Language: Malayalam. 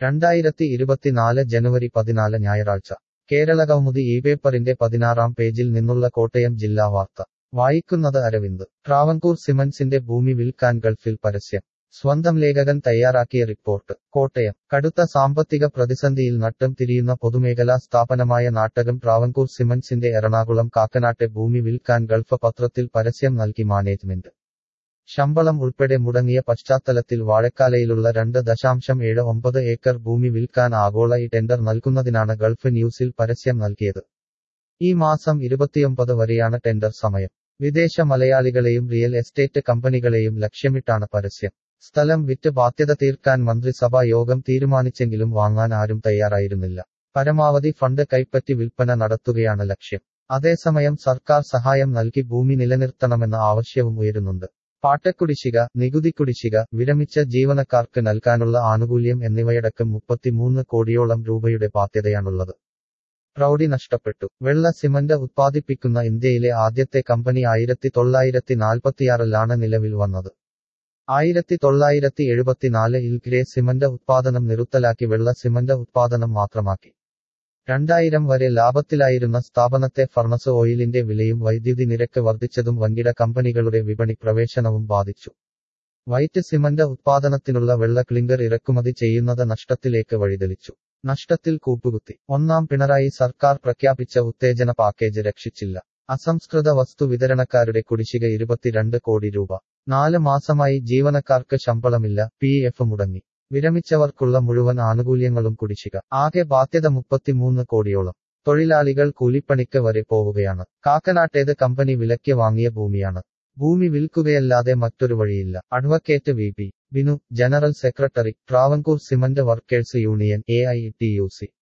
രണ്ടായിരത്തി ഇരുപത്തിനാല് ജനുവരി പതിനാല് ഞായറാഴ്ച കേരളകൗമുദി ഈ പേപ്പറിന്റെ പതിനാറാം പേജിൽ നിന്നുള്ള കോട്ടയം ജില്ലാ വാർത്ത വായിക്കുന്നത് അരവിന്ദ് ട്രാവൻകൂർ സിമന്റ്സിന്റെ ഭൂമി വിൽക്കാൻ ഗൾഫിൽ പരസ്യം സ്വന്തം ലേഖകൻ തയ്യാറാക്കിയ റിപ്പോർട്ട് കോട്ടയം കടുത്ത സാമ്പത്തിക പ്രതിസന്ധിയിൽ നട്ടം തിരിയുന്ന പൊതുമേഖലാ സ്ഥാപനമായ നാട്ടകം ട്രാവൻകൂർ സിമന്റ്സിന്റെ എറണാകുളം കാക്കനാട്ടെ ഭൂമി വിൽക്കാൻ ഗൾഫ് പത്രത്തിൽ പരസ്യം നൽകി മാനേജ്മെന്റ് ശമ്പളം ഉൾപ്പെടെ മുടങ്ങിയ പശ്ചാത്തലത്തിൽ വാഴക്കാലയിലുള്ള രണ്ട് ദശാംശം ഏഴ് ഒമ്പത് ഏക്കർ ഭൂമി വിൽക്കാൻ ആഗോള ഇ ടെൻഡർ നൽകുന്നതിനാണ് ഗൾഫ് ന്യൂസിൽ പരസ്യം നൽകിയത് ഈ മാസം ഇരുപത്തിയൊമ്പത് വരെയാണ് ടെൻഡർ സമയം വിദേശ മലയാളികളെയും റിയൽ എസ്റ്റേറ്റ് കമ്പനികളെയും ലക്ഷ്യമിട്ടാണ് പരസ്യം സ്ഥലം വിറ്റ് ബാധ്യത തീർക്കാൻ മന്ത്രിസഭാ യോഗം തീരുമാനിച്ചെങ്കിലും വാങ്ങാൻ ആരും തയ്യാറായിരുന്നില്ല പരമാവധി ഫണ്ട് കൈപ്പറ്റി വിൽപ്പന നടത്തുകയാണ് ലക്ഷ്യം അതേസമയം സർക്കാർ സഹായം നൽകി ഭൂമി നിലനിർത്തണമെന്ന ആവശ്യവും ഉയരുന്നുണ്ട് പാട്ടക്കുടിശ്ശിക നികുതി കുടിശ്ശിക വിരമിച്ച ജീവനക്കാർക്ക് നൽകാനുള്ള ആനുകൂല്യം എന്നിവയടക്കം മുപ്പത്തിമൂന്ന് കോടിയോളം രൂപയുടെ ബാധ്യതയാണുള്ളത് പ്രൗഢി നഷ്ടപ്പെട്ടു വെള്ള സിമന്റ് ഉത്പാദിപ്പിക്കുന്ന ഇന്ത്യയിലെ ആദ്യത്തെ കമ്പനി ആയിരത്തി തൊള്ളായിരത്തി നാൽപ്പത്തിയാറിലാണ് നിലവിൽ വന്നത് ആയിരത്തി തൊള്ളായിരത്തി എഴുപത്തിനാലിൽ ഗ്രേ സിമന്റ് ഉത്പാദനം നിറുത്തലാക്കി വെള്ള സിമന്റ് ഉത്പാദനം മാത്രമാക്കി രണ്ടായിരം വരെ ലാഭത്തിലായിരുന്ന സ്ഥാപനത്തെ ഫർണസ് ഓയിലിന്റെ വിലയും വൈദ്യുതി നിരക്ക് വർദ്ധിച്ചതും വൻകിട കമ്പനികളുടെ വിപണി പ്രവേശനവും ബാധിച്ചു വൈറ്റ് സിമന്റ് ഉത്പാദനത്തിനുള്ള വെള്ള ക്ലിങ്കർ ഇറക്കുമതി ചെയ്യുന്നത് നഷ്ടത്തിലേക്ക് വഴിതെളിച്ചു നഷ്ടത്തിൽ കൂപ്പുകുത്തി ഒന്നാം പിണറായി സർക്കാർ പ്രഖ്യാപിച്ച ഉത്തേജന പാക്കേജ് രക്ഷിച്ചില്ല അസംസ്കൃത വസ്തു വിതരണക്കാരുടെ കുടിശ്ശിക ഇരുപത്തിരണ്ട് കോടി രൂപ നാല് മാസമായി ജീവനക്കാർക്ക് ശമ്പളമില്ല പി എഫ് മുടങ്ങി വിരമിച്ചവർക്കുള്ള മുഴുവൻ ആനുകൂല്യങ്ങളും കുടിശ്ശിക ആകെ ബാധ്യത മുപ്പത്തിമൂന്ന് കോടിയോളം തൊഴിലാളികൾ കൂലിപ്പണിക്ക് വരെ പോവുകയാണ് കാക്കനാട്ടേത് കമ്പനി വിലയ്ക്ക് വാങ്ങിയ ഭൂമിയാണ് ഭൂമി വിൽക്കുകയല്ലാതെ മറ്റൊരു വഴിയില്ല advocate V P Binu general secretary Travancore cement workers union A I T U C